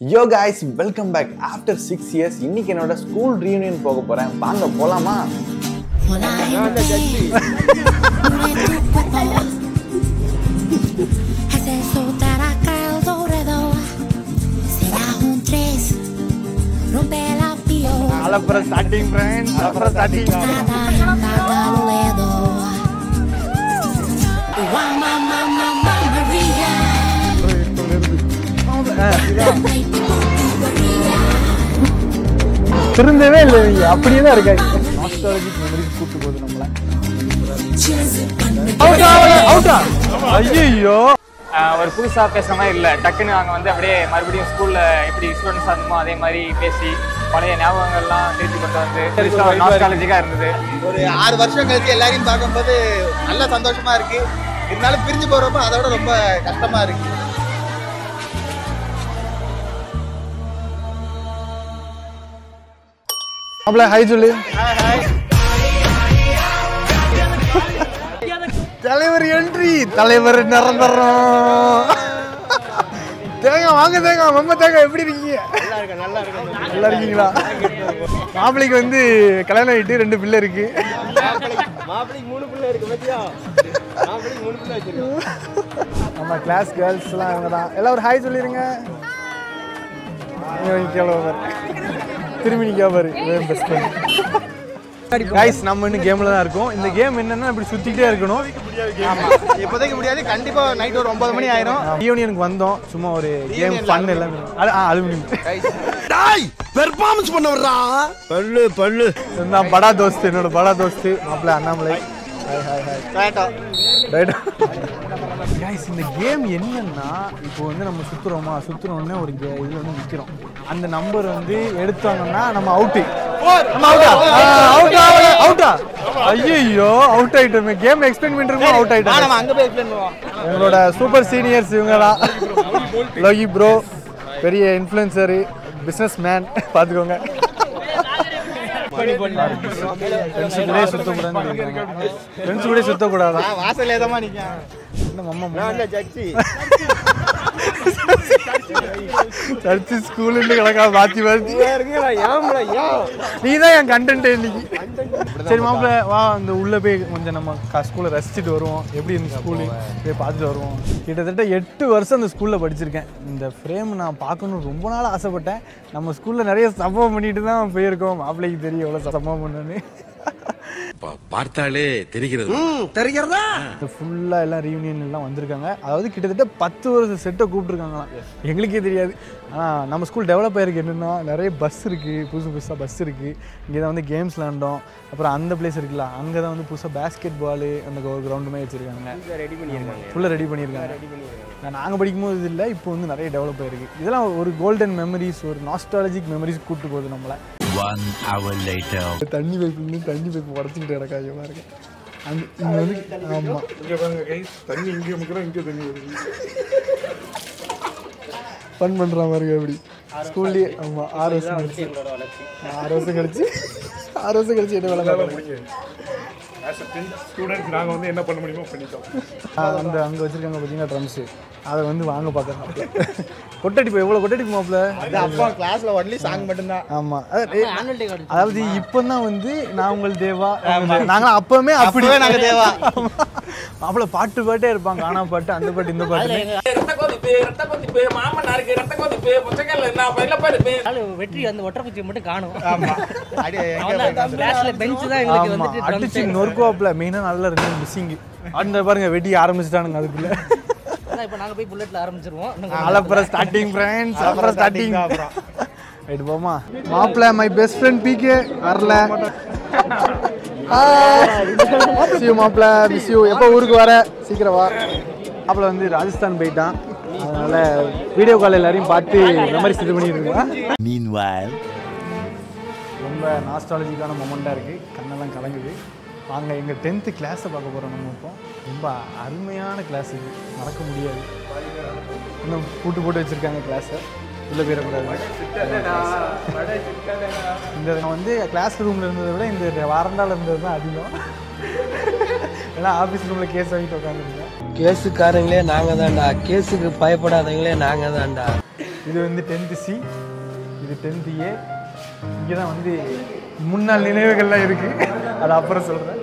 யோ guys welcome back after six years இன்னைக்கு என்னோட school reunion போக போறேன் வாங்க போலாமா Hola gente, mueve tu cuerpo, hace soltar acá el dorado, será un tres, rompe la pio, அலப்புற starting friends அலப்புற starting nada, nada lo ledo. Wow, mama, mama, Maria, ay, tipo, tu Maria. திருந்தவே இல்லை நீங்க அப்படியே தான் இருக்காங்க nostalgic memories கூட்டு போகுது நம்மள அவுட்டா அவுட்டா ஐயோ ஒரு புதுசாக பேசுகிற மாதிரி இல்லை டக்குன்னு நாங்கள் வந்து அப்படியே மறுபடியும் ஸ்கூலில் எப்படி ஸ்டூடெண்ட்ஸ் இருந்தோமோ அதே மாதிரி பேசி பழைய ஞாபகங்கள்லாம் திருப்பி கொண்டு வந்து நாஸ்டாலஜிக்காக இருந்தது ஒரு ஆறு வருஷம் கழிச்சு எல்லாரையும் பார்க்கும்போது நல்ல சந்தோஷமா இருக்கு இருந்தாலும் பிரிஞ்சு போறப்ப அதை விட ரொம்ப கஷ்டமா இருக்கு மாப்பிள்ள ஹாய் சொல்லு தலைவர் என்ட்ரி தலைவர் நிரந்தரம் தேங்காய் வாங்க தேங்காய் மம்ம தேங்காய் எப்படி இருக்கீங்க நல்லா இருக்கீங்களா மாப்பிள்ளைக்கு வந்து கல்யாணம் ஆகிட்டு ரெண்டு பிள்ளை இருக்கு நம்ம கிளாஸ் கேர்ள்ஸ்லாம் இவங்க தான் எல்லாம் ஒரு ஹாய் சொல்லிடுங்க இவன் நிக்கல பாரு. திரும்பி நிக்கா பாரு இவன் பெஸ்ட் ஃப்ரெண்ட் கைஸ் நம்ம இன்னும் கேம்ல தான் இருக்கோம் இந்த கேம் என்னன்னா இப்படி சுத்திக்கிட்டே இருக்கணும் ஆமா இப்போதைக்கு முடியாது கண்டிப்பா நைட் ஒரு ஒன்பது மணி ஆயிரும் யூனியனுக்கு வந்தோம் சும்மா ஒரு கேம் ஃபன் எல்லாமே அது ஆ, அது முடியும் பெர்ஃபார்மன்ஸ் பண்ண வர்றா பல்லு பல்லு நான் படா தோஸ்து என்னோட படா தோஸ்து மாப்பிள்ள அண்ணாமலை ஹாய் ஹாய் ஹாய் கரெக்டா ரைட் கைஸ் இந்த கேம் என்னன்னா இப்போ வந்து நம்ம சுத்துறோமா சுத்துறோம்னே ஒரு கே- இது வந்து நிக்கிறோம் அந்த நம்பர் வந்து எடுத்தாங்கன்னா நம்ம அவுட்டு நம்ம அவுட்டா அவுட்டா அவுட்டா ஐயோ அவுட் ஆயிட்டோமே கேம் எக்ஸ்பிளைன் பண்ணிருக்கோம் அவுட் வா, ஆயிட்டோம் நம்ம அங்க போய் எக்ஸ்பிளைன் பண்ணுவோம் உங்களோட சூப்பர் சீனியர்ஸ் இவங்கலாம் லோகி ப்ரோ பெரிய இன்ஃப்ளூயன்சரு பிஸ்னஸ் மேன் பார்த்துக்கோங்க ஃப்ரெண்ட்ஸு கூட சுத்தக்கூடாதுன்னு ஃப்ரெண்ட்ஸு கூட சுத்தக்கூடாதா நான் வாசல் ஏதமா நிக்க என்ன மம்மா நான் ஜட்ஜி சர்ச்சு ஸ்கூலுன்னு கிடக்கா மாற்றி மாற்றி நீ தான் என் கண்டென்ட் இன்னைக்கு சரி மாப்பிள்ள வா அந்த உள்ள போய் கொஞ்சம் நம்ம ஸ்கூலை ரசிச்சுட்டு வருவோம் எப்படி இந்த ஸ்கூலு போய் பார்த்துட்டு வருவோம் கிட்டத்தட்ட எட்டு வருஷம் அந்த ஸ்கூலில் படிச்சிருக்கேன் இந்த ஃப்ரேம் நான் பார்க்கணும்னு ரொம்ப நாள் ஆசைப்பட்டேன் நம்ம ஸ்கூலில் நிறைய சம்பவம் பண்ணிட்டு தான் போயிருக்கோம் மாப்பிள்ளைக்கு தெரியும் எவ்வளோ சம்பவம் பண்ணுன்னு பார்த்தாலே தெரிகிறது தெரிகிறதா ஃபுல்லாக எல்லாம் ரீயூனியன் எல்லாம் வந்திருக்காங்க அதாவது கிட்டத்தட்ட பத்து வருஷம் செட்டை கூப்பிட்ருக்காங்களாம் எங்களுக்கே தெரியாது ஆனால் நம்ம ஸ்கூல் டெவலப் ஆயிருக்கு என்னென்னா நிறைய பஸ் இருக்குது புதுசு புதுசாக பஸ் இருக்குது இங்கே தான் வந்து கேம்ஸ் விளாண்டோம் அப்புறம் அந்த பிளேஸ் இருக்குல்ல அங்கே தான் வந்து புதுசாக பேஸ்கெட் பாலு அந்த கிரவுண்டுமே வச்சுருக்காங்க ரெடி பண்ணியிருக்காங்க ஃபுல்லாக ரெடி பண்ணியிருக்காங்க நாங்கள் படிக்கும்போது இது இல்லை இப்போ வந்து நிறைய டெவலப் ஆயிருக்கு இதெல்லாம் ஒரு கோல்டன் மெமரிஸ் ஒரு நாஸ்டாலஜிக் மெமரிஸ் கூப்பிட்டு போகுது நம்மளை ஒன் ஹவர் லேட்டர் தண்ணி பைப் இன்னும் தண்ணி பைப் உடச்சிக்கிட்டு கிடக்கா ஐயோ பாருங்க அங்க இங்க வந்து ஆமா இங்க பாருங்க கைஸ் தண்ணி இங்க முக்கிறோம் இங்க தண்ணி வருது ஃபன் பண்ற மாதிரி அப்படி ஸ்கூல்லயே ஆமா ஆறு வருஷம் கழிச்சு ஆறு வருஷம் கழிச்சு ஆறு வருஷம் கழிச்சு என்ன வேலை பார்க்கறீங்க? ஸ்டூடெண்ட்ஸ் நாங்கள் வந்து என்ன பண்ண முடியுமோ பண்ணிட்டோம் ஆ, அந்த அங்க வச்சிருக்காங்க பாத்தீங்கன்னா ட்ரம்ஸ் அதை வந்து வாங்க பார்க்கறேன் கொட்டடிப்பு எவ்வளவு கொட்டடிப்பு மாப்பிள்ள அது அப்பா கிளாஸ்ல ஒன்லி சாங் மட்டும்தான் ஆமா அது- அதாவது இப்பதான் வந்து நான் உங்கள் தேவா நாங்க அப்பவுமே அப்படி அப்பவே நாங்க தேவா. மாப்பிள்ள பாட்டு பாட்டே இருப்பாங்க ஆனா பாட்டு அந்த பாட்டு இந்த பாட்டு ரத்த கொதிப்பு ரத்த கொதிப்பு மாமனாருக்கு ரத்த கொதிப்பு புத்தகங்கள் என்ன பயில பருப்பு ஆளு வெற்றி அந்த ஒட்டக்குச்சியை மட்டும் காணும் ஆமா அடி எங்க கிளாஸ்ல பெஞ்ச் தான் எங்களுக்கு ஆமா வந்துட்டு அடிச்சு நொறுக்குவாப்ல மெயினா நல்லா இருக்கு மிஸ்ஸிங் அந்த பாருங்க வெட்டி ஆரம்பிச்சிட்டானுங்க அதுக்குள்ள அதான் இப்போ நாங்க போய் புல்லட்ல ஆரம்பிச்சிருவோம் இன்னும் அலப்புற ஸ்டார்டிங் ஃப்ரெண்ட்ஸ் அலப்புற ஸ்டார்டிங் ரைட் போமா மாப்பிள்ள மை பெஸ்ட் ஃப்ரெண்ட் பிகே வரல மிஸ் யூ மாப்பிள்ள மிஸ் யூ எப்போ ஊருக்கு வர சீக்கிரம் வா மாப்பிள்ள வந்து ராஜஸ்தான் போயிட்டான் அதனால வீடியோ கால் எல்லாரையும் பார்த்து மெமரிஸ் இது பண்ணிட்டு இருக்கோம் மீன் வாயில் ரொம்ப நாஸ்டாலஜிக்கான மொமெண்ட்டாக இருக்குது கண்ணெல்லாம் கலங்குது வாங்க எங்கள் டென்த்து கிளாஸை பார்க்க போகிறோம் நம்ம இப்போ ரொம்ப அருமையான கிளாஸ் இது மறக்க முடியாது இன்னும் பூட்டு போட்டு வச்சுருக்காங்க கிளாஸை உள்ளே போயிடக்கூடாது இந்த நான் வந்து கிளாஸ் ரூமில் இருந்ததை விட இந்த வாரண்டாவில் இருந்தது தான் அதிகம் ஏன்னா ஆஃபீஸ் ரூமில் கேஸ் வாங்கிட்டு உட்காந்துருந்தேன் கேஸுக்காரங்களே நாங்க தான்டா கேஸுக்கு பயப்படாதவங்களே நாங்க தான்டா இது வந்து டென்த்து சி இது டென்த்து ஏ இங்கே தான் வந்து முன்னாள் நினைவுகள்லாம் இருக்குது அது அப்புறம் சொல்கிறேன்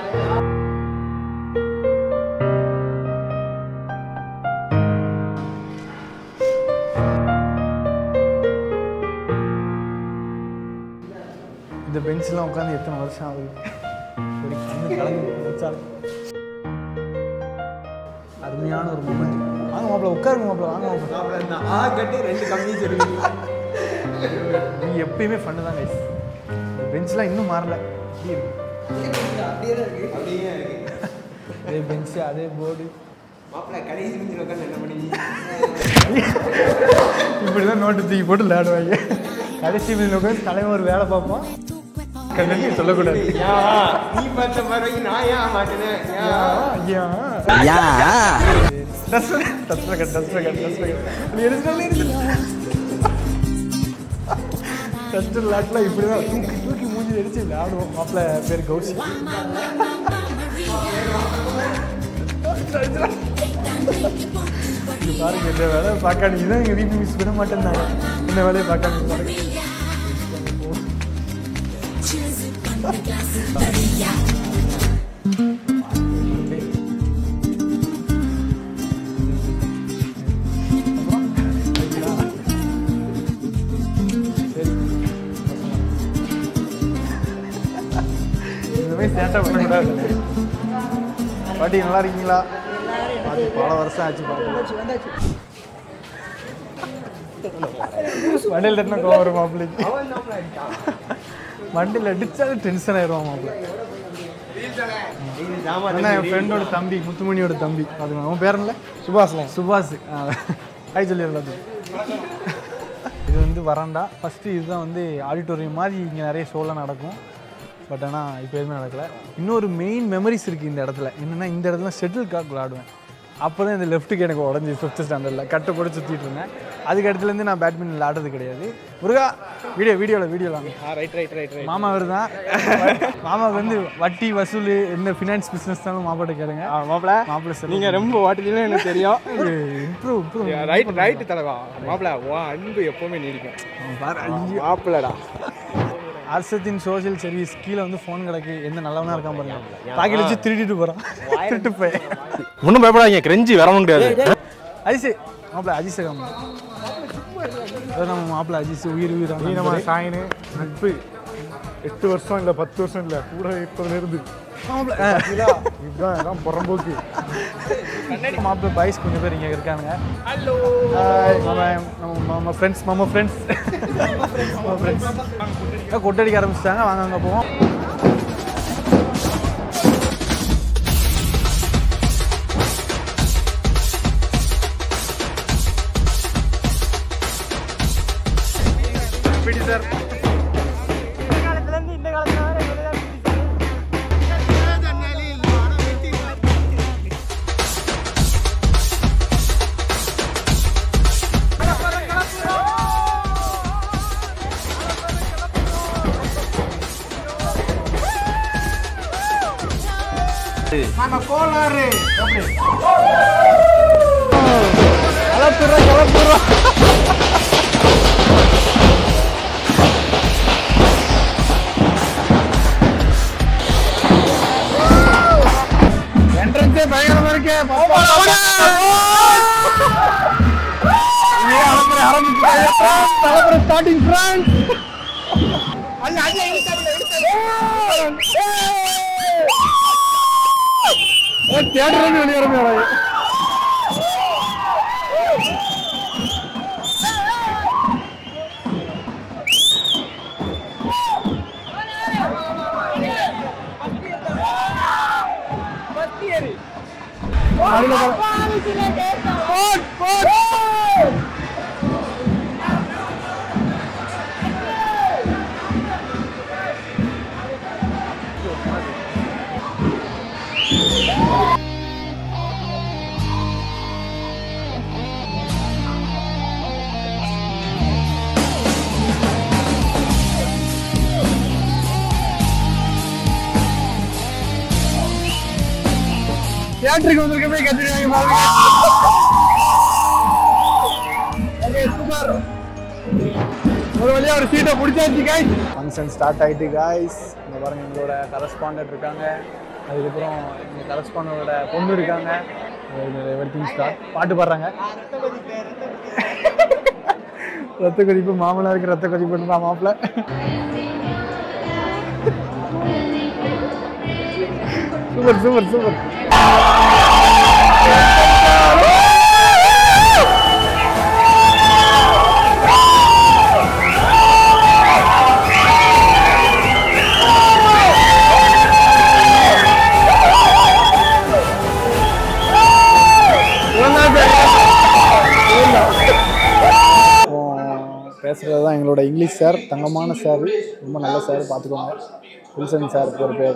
இந்த பெஞ்ச்லாம் உட்காந்து எத்தனை வருஷம் ஆகுது ஒரு கண்ணு கலந்து வச்சாலும் அருமையான ஒரு மூமெண்ட் வாங்க மாப்பிள்ள உட்காருங்க மாப்பிள்ள வாங்க மாப்பிள்ள ஆ கட்டி ரெண்டு கம்மி சொல்லி நீ எப்பயுமே ஃபன்னு தான் கைஸ் இந்த பெஞ்ச்லாம் இன்னும் மாறல இப்படி இருக்கு அப்படியே இருக்கு அதே பெஞ்சு அதே போர்டு மாப்பிள்ள கடைசி மிஞ்சில் உட்காந்து என்ன பண்ணி இப்படி தான் நோட்டு தூக்கி போட்டு விளையாடுவாங்க கடைசி மீன் உட்காந்து தலைவன் ஒரு வேலை பார்ப்போம் கண்டிப்பா சொல்லக்கூடாது நீ பார்த்த மாதிரி நான் ஏன் மாட்டேனேன் ஐயா dust dust cut dust cut dust cut நீ எதுனாலே டஸ்ட் லாட்லாம் இப்படி தான் தூக்கி தூக்கி மூஞ்சி அடிச்சு விளையாடுவோம் மாப்பிள்ள பேர் கௌசி இங்க பாருங்க இந்த வேலை பார்க்காது இதான் எங்கள் வீட்டு மிஸ் விட மாட்டேன்னாங்க இந்த வேலையை பார்க்காம பாருங்க இந்த மாதிரி சேட்டை பண்ணக்கூடாது பாட்டி நல்லா இருக்கீங்களா பாட்டி பல வருஷம் ஆச்சு பாட்டி வண்டியில் தட்டினா கோவம் வரும் மாப்பிள்ளைக்கு வண்டியில் அடிச்சாலும் டென்ஷன் ஆயிடுவான் மாப்பிள்ளை ஏன்னா என் ஃப்ரெண்டோட தம்பி முத்துமணியோட தம்பி அது அவன் பேர் இல்லை சுபாஷ்ல சுபாஷ் ஹாய் சொல்லி எல்லாத்துக்கும் இது வந்து வராண்டா ஃபஸ்ட்டு இதுதான் வந்து ஆடிட்டோரியம் மாதிரி இங்கே நிறைய ஷோலாம் நடக்கும் பட் ஆனால் இப்போ எதுவுமே நடக்கல இன்னொரு மெயின் மெமரிஸ் இருக்குது இந்த இடத்துல என்னென்னா இந்த இடத்துல ஷெட்டில் காக் விளாடுவேன் அப்போ தான் இந்த லெஃப்ட்டுக்கு எனக்கு உடஞ்சி ஃபிஃப்த் ஸ்டாண்டர்டில் கட்டை போட்டு சுற்றிட்டு இருந்தேன் அதுக்கு இடத்துலேருந்து நான் பேட்மிண்டன் விளாடுறது கிடையாது முருகா வீடியோ வீடியோவில் வீடியோவில் ரைட் ரைட் ரைட் ரைட் மாமா அவர் தான் மாமாவுக்கு வந்து வட்டி வசூல் என்ன ஃபினான்ஸ் பிஸ்னஸ் தானும் மாப்பிட்ட கேளுங்க மாப்பிள மாப்பிள்ள சார் நீங்க ரொம்ப வாட்டிலாம் எனக்கு தெரியும் இம்ப்ரூவ் இம்ப்ரூவ் ரைட் ரைட் தலைவா மாப்பிள வா அன்பு எப்பவுமே நீடிக்கும் மாப்பிளடா அரசத்தின் சோஷியல் சர்வீஸ் கீழே வந்து ஃபோன் கிடக்கு எந்த நல்லவனா இருக்கான் பாருங்க பாக்கெட் வச்சு திருடிட்டு போகிறான் திருட்டு போய் ஒன்றும் பயப்படாதீங்க கிரெஞ்சி வரவும் முடியாது அஜிஸ் மாப்பிள்ள அஜிஸ் காம நம்ம மாப்பிள்ள அஜிஸ் உயிர் உயிர் நம்ம சாயினு நட்பு எட்டு வருஷம் இல்லை பத்து வருஷம் இல்லை கூட இப்போதுல இருந்து இதுதான் எல்லாம் புறம்போக்கு மாப்பிள்ள பாய்ஸ் கொஞ்சம் பேர் இங்கே இருக்கானுங்க ஹலோ நம்ம நம்ம நம்ம ஃப்ரெண்ட்ஸ் நம்ம ஃப்ரெண்ட்ஸ் நம்ம ஃப்ரெண்ட்ஸ் கொட்டடிக்க ஆரம்பிச்சிட்டாங்க வாங்க அங்கே போவோம் சார் கலப்புற கலப்புற என்ட்ரன்ஸே பயங்கரமா இருக்கே தலைமுறை ஸ்டார்டிங் பிரான்ஸ் தேட்டர் வெளியே தியேட்டருக்கு வந்திருக்கவே கத்துருவாங்க பாருங்க Okay, super. ஒரு வழியா ஒரு சீட்டை பிடிச்சாச்சு காய்ஸ் ஃபங்க்ஷன் ஸ்டார்ட் ஆயிட்டு காய்ஸ் இங்க பாருங்க எங்களோட கரஸ்பாண்டன்ட் இருக்காங்க அதுக்கப்புறம் எங்க கரஸ்பாண்டோட பொண்ணு இருக்காங்க எவ்ரி ஸ்டார்ட் பாட்டு பாடுறாங்க ரத்த கொதிப்பு மாமனாருக்கு ரத்த கொதிப்புன்னு தான் மாப்பிள்ள சூப்பர் சூப்பர் சூப்பர் பேசுகிறது தான் எங்களோட இங்கிலீஷ் சார் தங்கமான சார் ரொம்ப நல்ல சார் பார்த்துக்கோங்க வில்சன் சார் ஒரு பேர்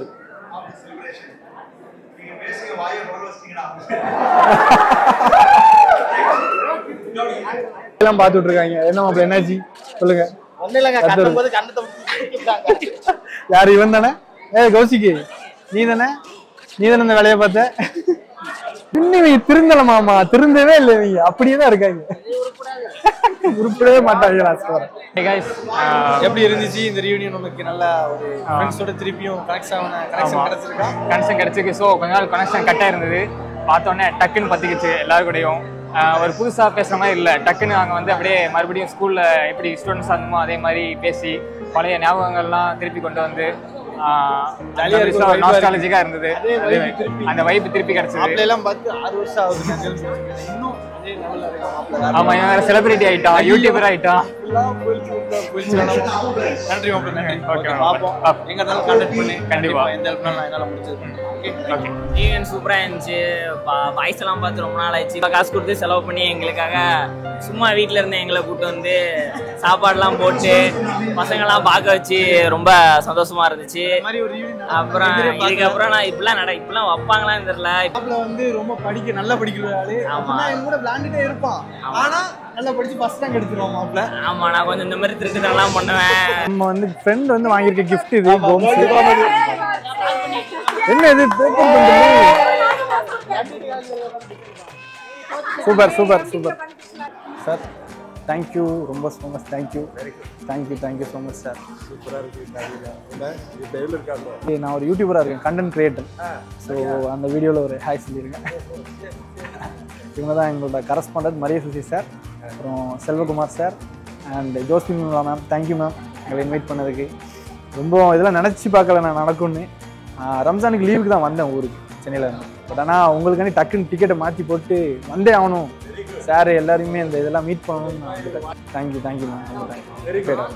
எல்லாம் பார்த்துட்டு இருக்காங்க என்ன அப்படி என்னாச்சு சொல்லுங்க ஒன்றும் இல்லைங்க கத்துறது. கட்டும்போது கண்ணத்தை தூக்கிட்டாங்க. யார் இவன் தானே ஏ கௌசிக்கு நீ தானே நீ தானே இந்த வேலையை பார்த்த இன்னும் இவங்க திருந்தல மாமா திருந்தவே இல்லை இவங்க அப்படியே தான் இருக்காங்க உருப்படவே மாட்டாங்க லாஸ்ட் வர Hey guys, எப்படி இருந்துச்சு இந்த ரீயூனியன் உனக்கு நல்லா ஒரு ஃப்ரெண்ட்ஸோட திருப்பியும் கனெக்ட் ஆன கனெக்ஷன் கிடைச்சிருக்கா கனெக்ஷன் கிடைச்சிருக்கு ஸோ கொஞ்ச நாள் கனெக்ஷன் கட்டாக இருந்தது பார்த்தோன்னே டக்குன்னு பற்றிக்கிச்சு எல்லாரு கூடயும் ஆஹ் ஒரு புதுசாக பேசுகிற மாதிரி இல்லை டக்குன்னு நாங்கள் வந்து அப்படியே மறுபடியும் ஸ்கூலில் எப்படி ஸ்டூடெண்ட்ஸ் இருந்தோமோ அதே மாதிரி பேசி பழைய ஞாபகங்கள்லாம் திருப்பி கொண்டு வந்து Jolly-ஆ இருக்கு, ஒரு vibe-ஆ நாஸ்டாலஜிக்காக இருந்தது அதே மாதிரி அந்த வைப்பு திருப்பி கிடைச்சது மாப்பிள்ளை எல்லாம் பார்த்து ஆறு வருஷம் ஆகுது நான் கேள்விப்பட்டிருக்கேன். இன்னும் அதே லெவல்ல இருக்க மாப்பிள்ளை ஆமா இவன் வேற செலிபிரிட்டி ஆயிட்டான் யூடியூபர் ஆயிட்டான் ஃபுல்லாக போயிடுச்சு உள்ள போயிடுச்சு வேணாம். நன்றி மாப்பிள்ளை நன்றி Okay, ஓகே மாப்பிள்ளை. பார்ப்போம் பார்ப்போம். எங்க இருந்தாலும் கான்டாக்ட் பண்ணி கண்டிப்பா. எந்த ஹெல்ப்னாலும் நான் என்னால முடிஞ்சது பண்ணுறேன் ஓகே ஓகே ஈவென்ட் சூப்பராக இருந்துச்சு வாய்ஸ் எல்லாம் பார்த்து ரொம்ப நாள் ஆயிடுச்சு இப்போ காசு கொடுத்து செலவு பண்ணி எங்களுக்காக சும்மா வீட்டில் இருந்து எங்களை கூப்பிட்டு வந்து சாப்பாடுலாம் போட்டு பசங்கெல்லாம் பார்க்க வச்சு ரொம்ப சந்தோஷமா இருந்துச்சு அப்புறம் இதுக்கப்புறம் நான் இப்படிலாம் நட இப்படிலாம் வைப்பாங்களான்னு தெரியல மாப்பிள்ளை வந்து ரொம்ப படிக்க நல்லா படிக்கிற ஆளு ஆமா. அப்படின்னா என் கூட விளையாண்டுட்டே இருப்பான் ஆனா நல்லா படிச்சு ஃபர்ஸ்ட் ரேங்க் எடுத்துருவான் மாப்பிள்ளை ஆமா நான் கொஞ்சம் இந்த மாதிரி திருட்டுத்தனம்லாம் பண்ணுவேன் நம்ம வந்து ஃப்ரெண்ட் வந்து வாங்கியிருக்க கிஃப்ட் இது கோம்ஸ் என்ன இது paper super super super sir thank you ரொம்ப so much thank you thank you thank you so much sir ஏய், நான் ஒரு யூடியூபராக இருக்கேன் கண்டென்ட் கிரியேட்டர் ஸோ அந்த வீடியோவில் ஒரு ஹாய் சொல்லியிருக்கேன் இவங்க தான் எங்களோட கரஸ்பாண்டன்ட் மரிய சுசி சார் அப்புறம் Selvakumar sir and Josephine ma'am thank you ma'am எங்களை இன்வைட் பண்ணதுக்கு ரொம்ப இதெல்லாம் நினச்சி பார்க்கல நான் நடக்கும்னு ஆஹ் ரம்ஜானுக்கு லீவுக்கு தான் வந்தேன் ஊருக்கு சென்னையில் இருந்து பட் ஆனால் உங்களுக்காண்டி டக்குன்னு டிக்கெட்டை மாற்றி போட்டு வந்தே ஆகணும் சார் எல்லாரையுமே இந்த இதெல்லாம் மீட் பண்ணணும்னு நான் வந்துட்டேன் தேங்க்யூ தேங்க்யூ மேம்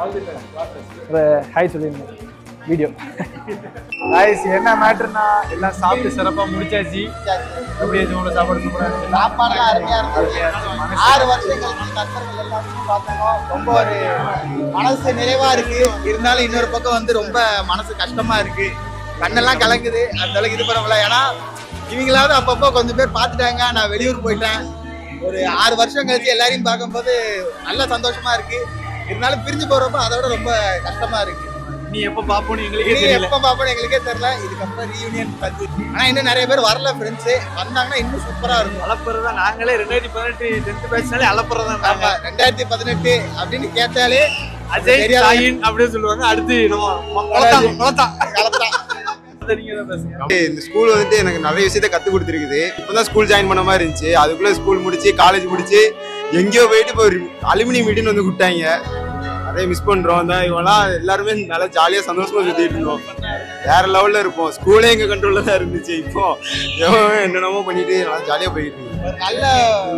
ஒரு ஹாய் சொல்லியிருந்தேன் வீடியோ ஹாய்ஸ் என்ன மேட்ருனா எல்லாம் சாப்பிட்டு சிறப்பாக முடிச்சாச்சு எப்படி இருந்துச்சு உங்களோட சாப்பாடு சூப்பராக இருந்துச்சு சாப்பாடுலாம் அருமையா இருந்துச்சு ஆறு வருஷம் கழிச்சு நண்பர்கள் எல்லாத்தையும் பார்த்தோம் ரொம்ப ஒரு மனசு நிறைவா இருக்கு இருந்தாலும் இன்னொரு பக்கம் வந்து ரொம்ப மனசு கஷ்டமா இருக்கு கண்ணெல்லாம் கலங்குது அந்த அளவுக்கு இது பண்ண முடியல ஏன்னா இவங்களாவது அப்பப்போ கொஞ்சம் பேர் பார்த்துட்டாங்க நான் வெளியூர் போயிட்டேன் ஒரு ஆறு வருஷம் கழிச்சு எல்லாரையும் பார்க்கும்போது நல்ல சந்தோஷமா இருக்கு இருந்தாலும் பிரிஞ்சு போறப்ப அதோட ரொம்ப கஷ்டமா இருக்கு நீ எப்போ பார்ப்போன்னு எங்களுக்கே இனி தெரியல எப்ப பாப்போம் எங்களுக்கே தெரியல இதுக்கப்புறம் ரீயூனியன் பத்தி ஆனா இன்னும் நிறைய பேர் வரல ஃப்ரெண்ட்ஸ் வந்தாங்கன்னா இன்னும் சூப்பரா இருக்கும் அலப்புறதா நாங்களே ரெண்டாயிரத்தி பதினெட்டு டென்த் பேட்ச்னாலே அலப்புறதா ஆமா ரெண்டாயிரத்தி பதினெட்டு அப்படின்னு கேட்டாலே அஜய் தெரியாத- சாயின் அப்படின்னு சொல்லுவாங்க அடுத்து நம்ம குளத்தான் குளத்தான் கலப்பா அதை நீங்க தான் பேசுங்க இந்த ஸ்கூல் வந்துட்டு எனக்கு நிறைய விஷயத்த கத்து கொடுத்துருக்குது இப்பதான் ஸ்கூல் ஜாயின் பண்ண மாதிரி இருந்துச்சு அதுக்குள்ள ஸ்கூல் முடிச்சு காலேஜ் முடிச்சு எங்கேயோ போயிட்டு இப்போ ஒரு அலுமினி மீட்டிங் வந்து கூப்பிட்டாங்க நிறைய மிஸ் பண்றோம் தான் இவெல்லாம் எல்லாருமே நல்லா ஜாலியா சந்தோஷமா சுத்திட்டு இருந்தோம் வேற லெவல்ல இருப்போம் ஸ்கூலே எங்க கண்ட்ரோல்ல தான் இருந்துச்சு இப்போ எவன் என்னென்னமோ பண்ணிட்டு நல்லா ஜாலியா போயிட்டு இருக்கு ஒரு நல்ல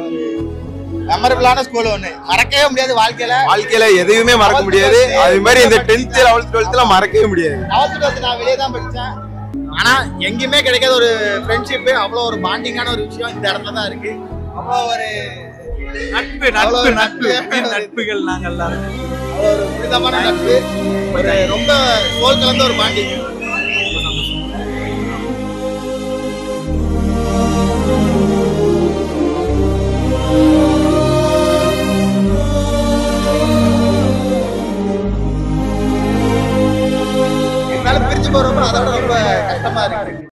மெமரபிளான ஸ்கூல் ஒண்ணு மறக்கவே முடியாது வாழ்க்கையில வாழ்க்கையில எதையுமே மறக்க முடியாது அது மாதிரி இந்த டென்த் லெவல்த் டுவெல்த்லாம் மறக்கவே முடியாது லெவல்த் டுவெல்த் நான் வெளியே தான் படிச்சேன் ஆனா எங்கேயுமே கிடைக்காத ஒரு ஃப்ரெண்ட்ஷிப் அவ்வளோ ஒரு பாண்டிங்கான ஒரு விஷயம் இந்த இடத்துல தான் இருக்கு அவ்வளோ ஒரு நட்பு அவ்வளோ நட்பு ஒரு நட்பு நட்பு. நட்புகள் நாங்கள் எல்லாரும் அவ்வளோ ஒரு புனிதமான நட்பு ஒரு ரொம்ப தோல் கலந்த ஒரு பாண்டிங்